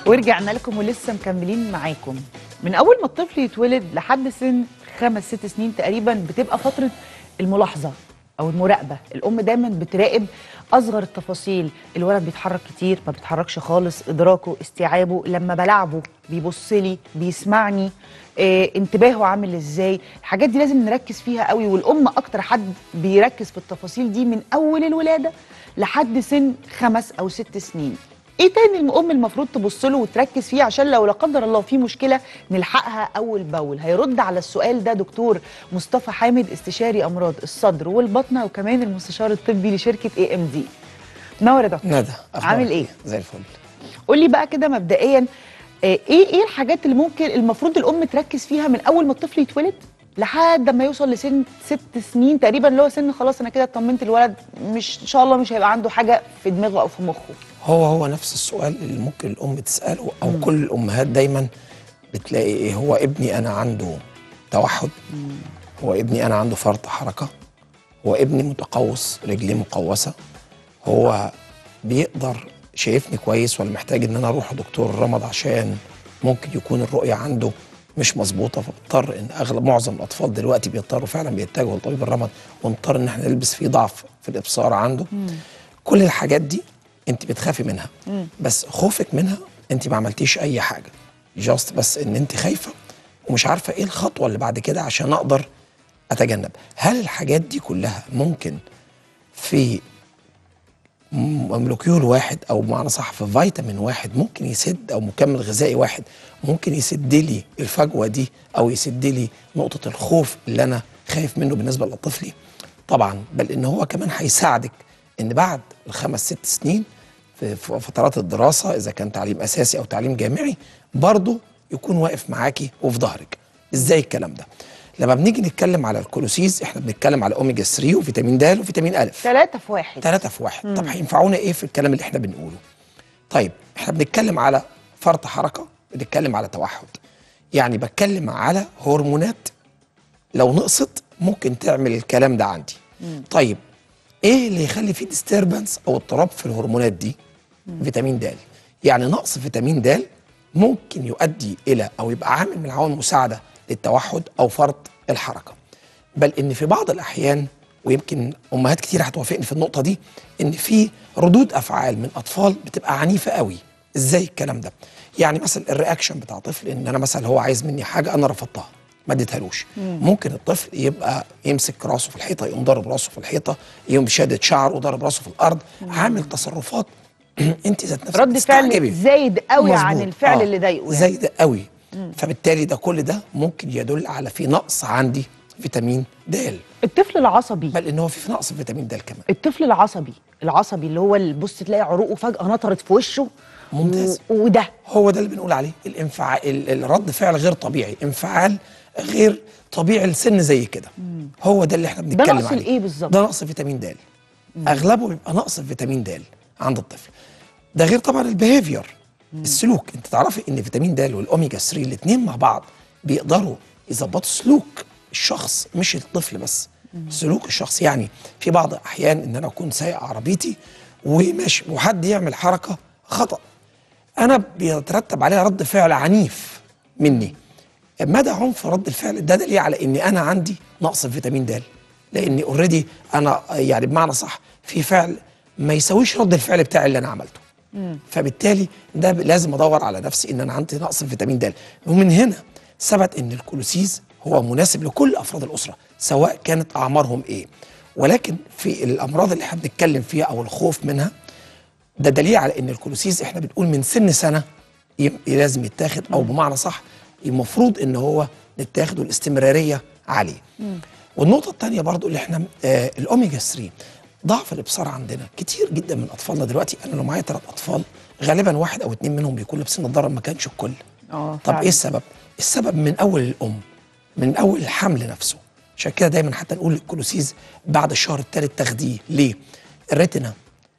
ورجعنا لكم ولسه مكملين معاكم من اول ما الطفل يتولد لحد سن خمس ست سنين تقريبا بتبقى فتره الملاحظه او المراقبه الام دايما بتراقب اصغر التفاصيل الولد بيتحرك كتير ما بيتحركش خالص ادراكه استيعابه لما بلعبه بيبص لي بيسمعني إيه انتباهه عامل ازاي الحاجات دي لازم نركز فيها قوي والام اكتر حد بيركز في التفاصيل دي من اول الولاده لحد سن خمس او ست سنين ايه تاني الام المفروض تبص له وتركز فيه عشان لو لا قدر الله في مشكله نلحقها اول باول هيرد على السؤال ده دكتور مصطفى حامد استشاري امراض الصدر والبطنه وكمان المستشار الطبي لشركه اي ام دي نور يا دكتور ندى أخبارك عامل ايه زي الفل قول لي بقى كده مبدئيا آه، ايه ايه الحاجات اللي ممكن المفروض الام تركز فيها من اول ما الطفل يتولد لحد ما يوصل لسن ست سنين تقريبا اللي هو سن خلاص انا كده اطمنت الولد مش ان شاء الله مش هيبقى عنده حاجه في دماغه او في مخه هو هو نفس السؤال اللي ممكن الام تساله او كل الامهات دايما بتلاقي ايه هو ابني انا عنده توحد هو ابني انا عنده فرط حركه هو ابني متقوس رجليه مقوسه هو بيقدر شايفني كويس ولا محتاج ان انا اروح لدكتور الرمد عشان ممكن يكون الرؤيه عنده مش مظبوطه فبضطر ان اغلب معظم الاطفال دلوقتي بيضطروا فعلا بيتجهوا لطبيب الرمد ونضطر ان احنا نلبس فيه ضعف في الابصار عنده كل الحاجات دي انت بتخافي منها بس خوفك منها انت ما عملتيش اي حاجه جاست بس ان انت خايفه ومش عارفه ايه الخطوه اللي بعد كده عشان اقدر اتجنب هل الحاجات دي كلها ممكن في مولكيول واحد او بمعنى صح في فيتامين واحد ممكن يسد او مكمل غذائي واحد ممكن يسد لي الفجوه دي او يسد لي نقطه الخوف اللي انا خايف منه بالنسبه لطفلي طبعا بل ان هو كمان هيساعدك ان بعد الخمس ست سنين في في فترات الدراسه اذا كان تعليم اساسي او تعليم جامعي برضه يكون واقف معاكي وفي ظهرك ازاي الكلام ده لما بنيجي نتكلم على الكولوسيز احنا بنتكلم على اوميجا 3 وفيتامين د وفيتامين الف ثلاثة في واحد ثلاثة في واحد طب هينفعونا ايه في الكلام اللي احنا بنقوله طيب احنا بنتكلم على فرط حركة بنتكلم على توحد يعني بتكلم على هرمونات لو نقصت ممكن تعمل الكلام ده عندي طيب ايه اللي يخلي فيه ديستربنس او اضطراب في الهرمونات دي فيتامين د يعني نقص فيتامين د ممكن يؤدي الى او يبقى عامل من العوامل المساعده للتوحد او فرط الحركه بل ان في بعض الاحيان ويمكن امهات كتير هتوافقني في النقطه دي ان في ردود افعال من اطفال بتبقى عنيفه قوي ازاي الكلام ده يعني مثلا الرياكشن بتاع طفل ان انا مثلا هو عايز مني حاجه انا رفضتها ما اديتهالوش ممكن الطفل يبقى يمسك راسه في الحيطه يقوم ضارب راسه في الحيطه يقوم شادد شعره وضارب راسه في الارض عامل تصرفات انت ذات نفسك رد فعل تستعجبي. زايد قوي عن مظبوط. الفعل آه. اللي ضايقه يعني زايد قوي فبالتالي ده كل ده ممكن يدل على في نقص عندي فيتامين د الطفل العصبي بل ان هو في نقص فيتامين د كمان الطفل العصبي العصبي اللي هو اللي بص تلاقي عروقه فجأة نطرت في وشه ممتاز. و... وده هو ده اللي بنقول عليه الانفعال ال- الرد فعل غير طبيعي انفعال غير طبيعي لسن زي كده هو ده اللي احنا بنتكلم نقص عليه الإيه بالظبط؟ ده نقص فيتامين د اغلبه بيبقى نقص فيتامين د عند الطفل ده غير طبعا البيهيفير السلوك انت تعرفي ان فيتامين د والاوميجا 3 الاثنين مع بعض بيقدروا يظبطوا سلوك الشخص مش الطفل بس سلوك الشخص يعني في بعض الاحيان ان انا اكون سايق عربيتي وماشي وحد يعمل حركه خطأ انا بيترتب عليها رد فعل عنيف مني مدى عنف رد الفعل ده دليل على ان انا عندي نقص في فيتامين د لان اوريدي انا يعني بمعنى صح في فعل ما يساويش رد الفعل بتاعي اللي انا عملته فبالتالي ده ب- لازم ادور على نفسي ان انا عندي نقص في فيتامين د ومن هنا ثبت ان الكولوسيز هو مناسب لكل افراد الاسره سواء كانت اعمارهم ايه ولكن في الامراض اللي احنا بنتكلم فيها او الخوف منها ده دليل على ان الكولوسيز احنا بنقول من سن سنه يم- لازم يتاخد او بمعنى صح المفروض ان هو نتاخد والاستمراريه عليه والنقطه الثانيه برضو اللي احنا آه الاوميجا 3 ضعف الابصار عندنا كتير جدا من اطفالنا دلوقتي انا لو معايا ثلاث اطفال غالبا واحد او اتنين منهم بيكون لابسين نظاره ما كانش الكل اه طب فعلا. ايه السبب؟ السبب من اول الام من اول الحمل نفسه عشان كده دايما حتى نقول للكولوسيز بعد الشهر الثالث تاخديه ليه؟ الريتنا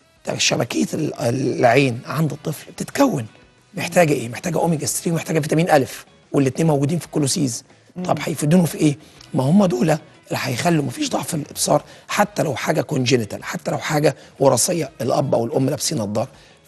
شبكيه ال- العين عند الطفل بتتكون محتاجه ايه؟ محتاجه اوميجا 3 ومحتاجه فيتامين الف والاثنين موجودين في الكولوسيز طب هيفيدونه في ايه؟ ما هم دول اللي هيخلوا مفيش ضعف في الابصار حتى لو حاجه كونجينيتال حتى لو حاجه وراثيه الاب او الام لابسين نظاره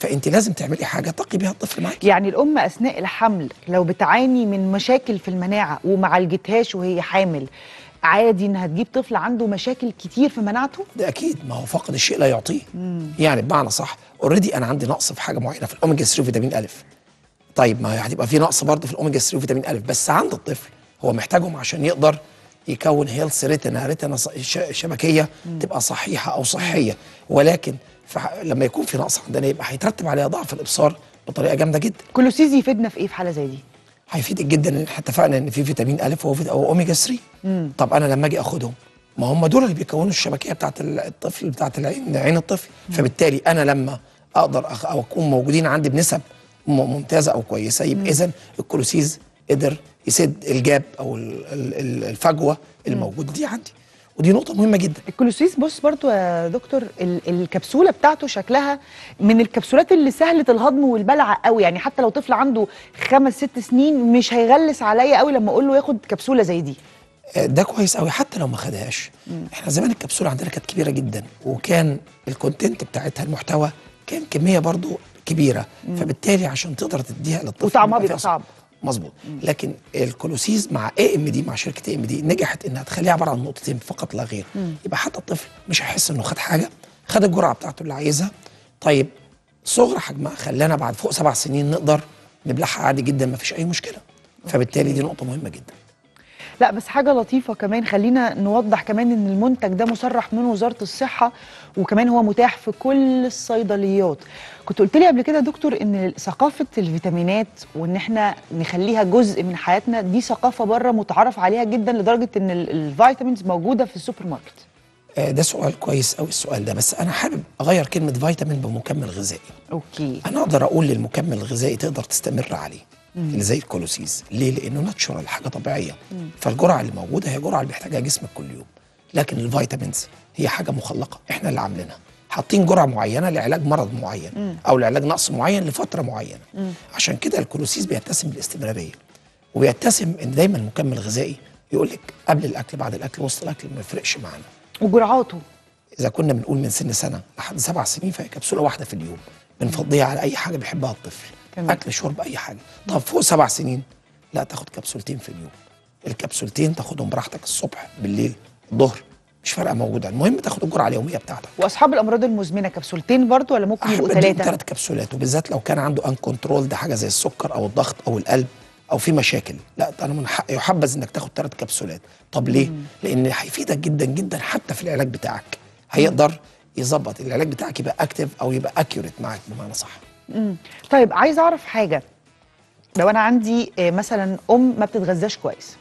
فانت لازم تعملي حاجه تقي بيها الطفل معاكي يعني الام اثناء الحمل لو بتعاني من مشاكل في المناعه وما عالجتهاش وهي حامل عادي انها تجيب طفل عنده مشاكل كتير في مناعته ده اكيد ما هو فقد الشيء لا يعطيه يعني بمعنى صح اوريدي انا عندي نقص في حاجه معينه في الاوميجا 3 وفيتامين الف طيب ما هتبقى في نقص برضه في الاوميجا 3 وفيتامين الف بس عند الطفل هو محتاجهم عشان يقدر يكون هيلث ريتنا ريتنا ص- ش- شبكيه تبقى صحيحه او صحيه ولكن فح- لما يكون في نقص عندنا يبقى هيترتب عليها ضعف الابصار بطريقه جامده جدا كلوسيز يفيدنا في ايه في حاله زي دي هيفيدك جدا ان احنا اتفقنا ان في فيتامين الف وفيت- او اوميجا 3 طب انا لما اجي اخدهم ما هم دول اللي بيكونوا الشبكيه بتاعت ال- الطفل بتاعت العين عين الطفل فبالتالي انا لما اقدر أخ او اكون موجودين عندي بنسب م- ممتازه او كويسه يبقى اذا الكولوسيز قدر يسد الجاب او ال- ال- ال- الفجوه الموجوده دي عندي ودي نقطه مهمه جدا الكلوسيس بص برضو يا دكتور ال- الكبسوله بتاعته شكلها من الكبسولات اللي سهله الهضم والبلع قوي يعني حتى لو طفل عنده خمس ست سنين مش هيغلس عليا قوي لما اقول له ياخد كبسوله زي دي آه، ده كويس قوي حتى لو ما خدهاش احنا زمان الكبسوله عندنا كانت كبيره جدا وكان الكونتنت بتاعتها المحتوى كان كميه برضو كبيره فبالتالي عشان تقدر تديها للطفل وطعمها فيها بيبقى صعب. مظبوط لكن الكولوسيز مع اي ام دي مع شركه اي ام دي نجحت انها تخليها عباره عن نقطتين فقط لا غير يبقى حتى الطفل مش هيحس انه خد حاجه خد الجرعه بتاعته اللي عايزها طيب صغر حجمها خلانا بعد فوق سبع سنين نقدر نبلعها عادي جدا ما فيش اي مشكله فبالتالي دي نقطه مهمه جدا لا بس حاجة لطيفة كمان خلينا نوضح كمان ان المنتج ده مصرح من وزارة الصحة وكمان هو متاح في كل الصيدليات كنت قلت لي قبل كده يا دكتور ان ثقافة الفيتامينات وان احنا نخليها جزء من حياتنا دي ثقافة بره متعارف عليها جدا لدرجة ان ال- الفيتامينز موجودة في السوبر ماركت آه، ده سؤال كويس قوي السؤال ده بس انا حابب اغير كلمه فيتامين بمكمل غذائي اوكي انا اقدر اقول للمكمل الغذائي تقدر تستمر عليه اللي زي الكولوسيز ليه لانه ناتشورال حاجه طبيعيه فالجرعه اللي موجوده هي جرعه اللي بيحتاجها جسمك كل يوم لكن الفيتامينز هي حاجه مخلقه احنا اللي عاملينها حاطين جرعه معينه لعلاج مرض معين او لعلاج نقص معين لفتره معينه عشان كده الكولوسيز بيتسم بالاستمراريه وبيتسم ان دايما المكمل الغذائي يقول لك قبل الاكل بعد الاكل وسط الاكل ما يفرقش معانا وجرعاته اذا كنا بنقول من سن سنه لحد سبع سنين فهي كبسوله واحده في اليوم بنفضيها على اي حاجه بيحبها الطفل تمام. اكل شرب اي حاجه طب فوق سبع سنين لا تاخد كبسولتين في اليوم الكبسولتين تاخدهم براحتك الصبح بالليل الظهر مش فارقه موجوده المهم تاخد الجرعه اليوميه بتاعتك واصحاب الامراض المزمنه كبسولتين برضو ولا ممكن يبقوا ثلاثة ثلاث كبسولات وبالذات لو كان عنده ان كنترول ده حاجه زي السكر او الضغط او القلب او في مشاكل لا ده انا من حق يحبذ انك تاخد ثلاث كبسولات طب ليه لان هيفيدك جدا جدا حتى في العلاج بتاعك هيقدر يظبط العلاج بتاعك يبقى اكتف او يبقى اكيوريت معاك بمعنى صح مم. طيب عايز اعرف حاجه لو انا عندي آه، مثلا ام ما بتتغذاش كويس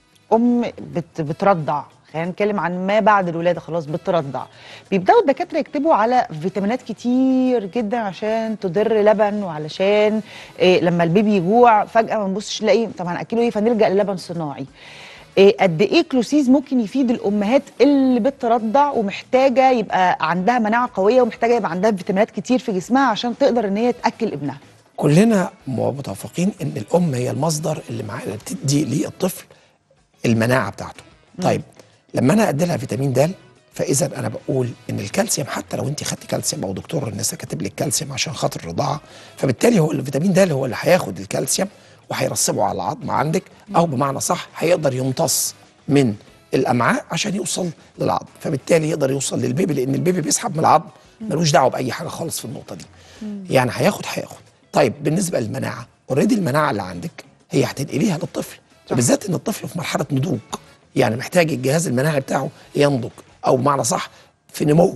ام بت بترضع خلينا نتكلم عن ما بعد الولاده خلاص بترضع بيبداوا الدكاتره يكتبوا على فيتامينات كتير جدا عشان تضر لبن وعلشان إيه لما البيبي يجوع فجاه ما نبصش نلاقي طب هناكله ايه فنلجا للبن صناعي إيه قد ايه كلوسيز ممكن يفيد الامهات اللي بترضع ومحتاجه يبقى عندها مناعه قويه ومحتاجه يبقى عندها فيتامينات كتير في جسمها عشان تقدر ان هي تاكل ابنها كلنا متفقين ان الام هي المصدر اللي معانا اللي بتدي للطفل المناعه بتاعته طيب لما انا ادي لها فيتامين د فاذا انا بقول ان الكالسيوم حتى لو انت خدتي كالسيوم او دكتور النساء كاتب لك كالسيوم عشان خاطر الرضاعه فبالتالي هو الفيتامين د هو اللي هياخد الكالسيوم وهيرسبه على العظم عندك او بمعنى صح هيقدر يمتص من الامعاء عشان يوصل للعظم فبالتالي يقدر يوصل للبيبي لان البيبي بيسحب من العظم ملوش دعوه باي حاجه خالص في النقطه دي يعني هياخد هياخد طيب بالنسبه للمناعه اوريدي المناعه اللي عندك هي هتنقليها للطفل وبالذات ان الطفل في مرحله نضوج يعني محتاج الجهاز المناعي بتاعه ينضج او بمعنى صح في نمو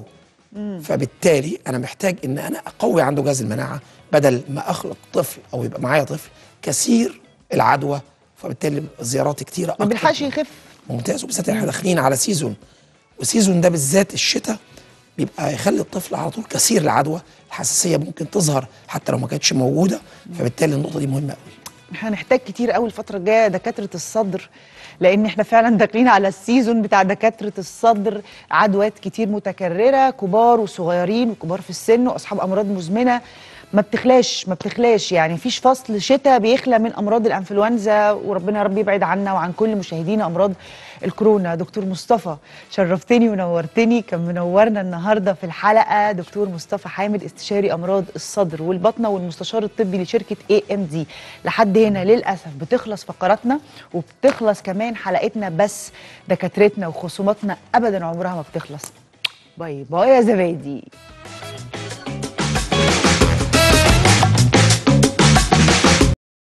فبالتالي انا محتاج ان انا اقوي عنده جهاز المناعه بدل ما اخلق طفل او يبقى معايا طفل كثير العدوى فبالتالي زيارات كتيره ما أكتر. بيلحقش يخف ممتاز وبالذات احنا داخلين على سيزون وسيزون ده بالذات الشتاء بيبقى يخلي الطفل على طول كثير العدوى الحساسيه ممكن تظهر حتى لو ما كانتش موجوده فبالتالي النقطه دي مهمه قوي احنا هنحتاج كتير قوي الفترة الجاية دكاترة الصدر لأن احنا فعلا داخلين على السيزون بتاع دكاترة الصدر عدوات كتير متكررة كبار وصغيرين وكبار في السن وأصحاب أمراض مزمنة ما بتخلاش ما بتخلاش يعني مفيش فصل شتاء بيخلى من أمراض الأنفلونزا وربنا يا رب يبعد عنا وعن كل مشاهدينا أمراض الكورونا دكتور مصطفى شرفتني ونورتني كان منورنا النهارده في الحلقه دكتور مصطفى حامد استشاري امراض الصدر والبطنه والمستشار الطبي لشركه اي ام دي لحد هنا للاسف بتخلص فقراتنا وبتخلص كمان حلقتنا بس دكاترتنا وخصوماتنا ابدا عمرها ما بتخلص باي باي يا زبادي